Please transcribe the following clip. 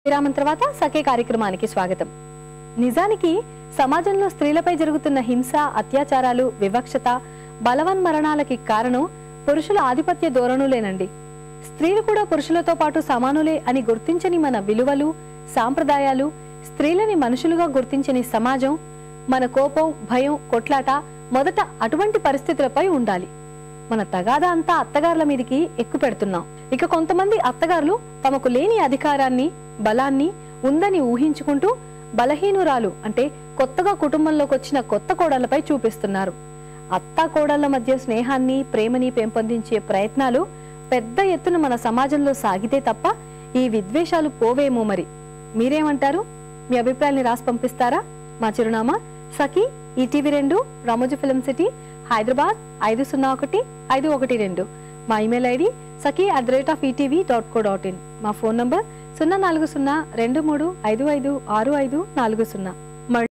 విరామం తర్వాత సఖే కార్యక్రమానికి స్వాగతం నిజానికి సమాజంలో స్త్రీలపై జరుగుతున్న హింస అత్యాచారాలు వివక్షత బలవన్మరణాలకి కారణం పురుషుల ఆధిపత్య ధోరణులేనండి స్త్రీలు కూడా పురుషులతో పాటు సమానులే అని గుర్తించని మన విలువలు సాంప్రదాయాలు స్త్రీలని మనుషులుగా గుర్తించని సమాజం మన కోపం భయం కొట్లాట మొదట అటువంటి పరిస్థితులపై ఉండాలి మన తగాదా అంతా అత్తగారుల మీదకి ఎక్కువ పెడుతున్నాం ఇక కొంతమంది అత్తగారులు తమకు లేని అధికారాన్ని బలాన్ని ఉందని ఊహించుకుంటూ బలహీనురాలు అంటే కొత్తగా కుటుంబంలోకి వచ్చిన కొత్త కోడళ్లపై చూపిస్తున్నారు అత్త కోడళ్ల మధ్య స్నేహాన్ని ప్రేమని పెంపొందించే ప్రయత్నాలు పెద్ద ఎత్తున మన సమాజంలో సాగితే తప్ప ఈ విద్వేషాలు పోవేమో మరి మీరేమంటారు మీ అభిప్రాయాన్ని రాసి పంపిస్తారా మా చిరునామా సఖీ ఈటీవీ రెండు రామోజీ ఫిలిం సిటీ హైదరాబాద్ ఐదు సున్నా ఒకటి ఐదు ఒకటి రెండు మా email ID Sakhi at the rate of ETV dot co dot in మా ఫోన్ నంబర్ సున్నా నాలుగు సున్నా రెండు మూడు ఐదు ఐదు ఆరు ఐదు నాలుగు సున్నా